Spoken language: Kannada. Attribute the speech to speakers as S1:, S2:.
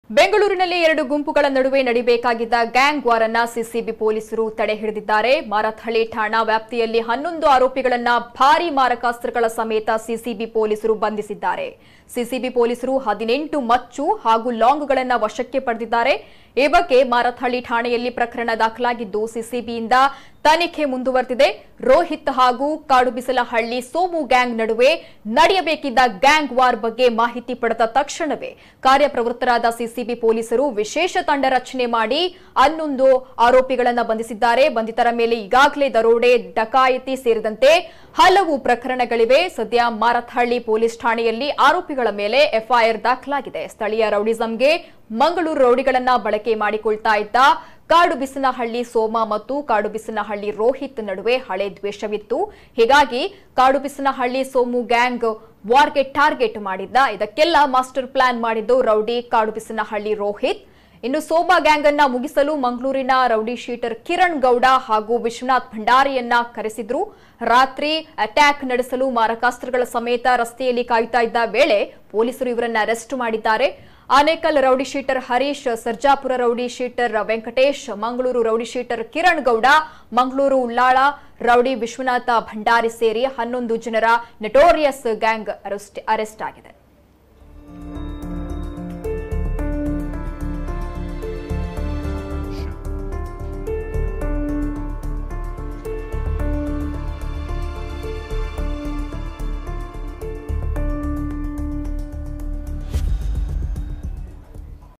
S1: ಬೆಂಗಳೂರಿನಲ್ಲಿ ಎರಡು ಗುಂಪುಗಳ ನಡುವೆ ನಡಿಬೇಕಾಗಿದ್ದ ಗ್ಯಾಂಗ್ ವಾರ್ ಅನ್ನ ಸಿಸಿಬಿ ಪೊಲೀಸರು ತಡೆ ಹಿಡಿದಿದ್ದಾರೆ ಮಾರತ್ಹಳ್ಳಿ ಠಾಣಾ ವ್ಯಾಪ್ತಿಯಲ್ಲಿ ಹನ್ನೊಂದು ಆರೋಪಿಗಳನ್ನ ಭಾರೀ ಮಾರಕಾಸ್ತ್ರಗಳ ಸಮೇತ ಸಿಸಿಬಿ ಪೊಲೀಸರು ಬಂಧಿಸಿದ್ದಾರೆ ಸಿಸಿಬಿ ಪೊಲೀಸರು ಹದಿನೆಂಟು ಮಚ್ಚು ಹಾಗೂ ಲಾಂಗ್ಗಳನ್ನ ವಶಕ್ಕೆ ಪಡೆದಿದ್ದಾರೆ ಈ ಬಗ್ಗೆ ಮಾರತ್ಹಳ್ಳಿ ಠಾಣೆಯಲ್ಲಿ ಪ್ರಕರಣ ದಾಖಲಾಗಿದ್ದು ಸಿಸಿಬಿಯಿಂದ ತನಿಖೆ ಮುಂದುವರೆದಿದೆ ರೋಹಿತ್ ಹಾಗೂ ಕಾಡುಬಿಸಲಹಳ್ಳಿ ಸೋಮು ಗ್ಯಾಂಗ್ ನಡುವೆ ನಡೆಯಬೇಕಿದ್ದ ಗ್ಯಾಂಗ್ ವಾರ್ ಬಗ್ಗೆ ಮಾಹಿತಿ ಪಡೆದ ತಕ್ಷಣವೇ ಕಾರ್ಯಪ್ರವೃತ್ತರಾದ ಸಿಸಿಬಿ ಪೊಲೀಸರು ವಿಶೇಷ ತಂಡ ರಚನೆ ಮಾಡಿ ಹನ್ನೊಂದು ಆರೋಪಿಗಳನ್ನು ಬಂಧಿಸಿದ್ದಾರೆ ಬಂಧಿತರ ಮೇಲೆ ಈಗಾಗಲೇ ದರೋಡೆ ಡಕಾಯತಿ ಸೇರಿದಂತೆ ಹಲವು ಪ್ರಕರಣಗಳಿವೆ ಸದ್ಯ ಮಾರತ್ಹಳ್ಳಿ ಪೊಲೀಸ್ ಠಾಣೆಯಲ್ಲಿ ಆರೋಪಿಗಳ ಮೇಲೆ ಎಫ್ಐಆರ್ ದಾಖಲಾಗಿದೆ ಸ್ಥಳೀಯ ರೌಡಿಸಂಗೆ ಮಂಗಳೂರು ರೌಡಿಗಳನ್ನ ಬಳಕೆ ಮಾಡಿಕೊಳ್ತಾ ಇದ್ದ ಕಾಡುಬಿಸನಹಳ್ಳಿ ಸೋಮ ಮತ್ತು ಕಾಡುಬಿಸನಹಳ್ಳಿ ರೋಹಿತ್ ನಡುವೆ ಹಳೆ ದ್ವೇಷವಿತ್ತು ಹೀಗಾಗಿ ಕಾಡುಬಿಸನಹಳ್ಳಿ ಸೋಮು ಗ್ಯಾಂಗ್ ವಾರ್ಗೆ ಟಾರ್ಗೆಟ್ ಮಾಡಿದ್ದ ಇದಕ್ಕೆಲ್ಲ ಮಾಸ್ಟರ್ ಪ್ಲಾನ್ ಮಾಡಿದ್ದು ರೌಡಿ ಕಾಡುಬಿಸನಹಳ್ಳಿ ರೋಹಿತ್ ಇನ್ನು ಸೋಮಾ ಗ್ಯಾಂಗ್ ಅನ್ನ ಮುಗಿಸಲು ಮಂಗಳೂರಿನ ರೌಡಿ ಶೀಟರ್ ಕಿರಣ್ ಗೌಡ ಹಾಗೂ ವಿಶ್ವನಾಥ್ ಭಂಡಾರಿಯನ್ನ ಕರೆಸಿದ್ರು ರಾತ್ರಿ ಅಟ್ಯಾಕ್ ನಡೆಸಲು ಮಾರಕಾಸ್ತ್ರಗಳ ಸಮೇತ ರಸ್ತೆಯಲ್ಲಿ ಕಾಯುತ್ತಾ ಇದ್ದ ವೇಳೆ ಪೊಲೀಸರು ಇವರನ್ನ ಅರೆಸ್ಟ್ ಮಾಡಿದ್ದಾರೆ Anekal rowdy sheeter Harish Sarjapura rowdy sheeter Venkatesh Mangaluru rowdy sheeter Kiran Gowda Mangaluru Ullal rowdy Vishwanatha Bhandari ಸೇರಿ ಹನ್ನೊಂದು ಜನರ ನೆಟೋರಿಯಸ್ ಗ್ಯಾಂಗ್ ಅರೆಸ್ಟ್ ಅರೆಸ್ಟ್ ಆಗಿದೆ